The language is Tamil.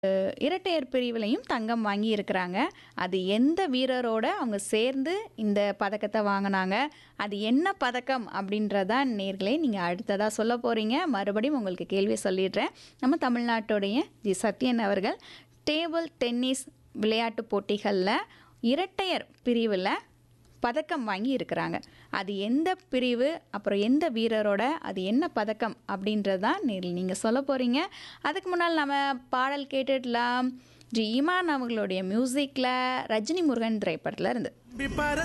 இரட்டையர் பிரிவிலையும் தங்கம் வாங்கி இருக்கிறாங்க அது எந்த வீரரோட அவங்க சேர்ந்து இந்த பதக்கத்தை வாங்கினாங்க அது என்ன பதக்கம் அப்படின்றதான் நேர்களே நீங்கள் அடுத்ததாக சொல்ல போகிறீங்க மறுபடியும் உங்களுக்கு கேள்வி சொல்லிடுறேன் நம்ம தமிழ்நாட்டுடைய ஜி சத்யன் அவர்கள் டேபிள் டென்னிஸ் விளையாட்டு போட்டிகளில் இரட்டையர் பிரிவில் பதக்கம் வாங்கி இருக்கிறாங்க அது எந்த பிரிவு அப்புறம் எந்த வீரரோட அது என்ன பதக்கம் அப்படின்றது தான் நீங்கள் சொல்ல போகிறீங்க அதுக்கு முன்னால் நம்ம பாடல் கேட்டுடலாம் ஜி இமான் அவங்களுடைய மியூசிக்கில் ரஜினி முருகன் திரைப்படத்தில் இருந்து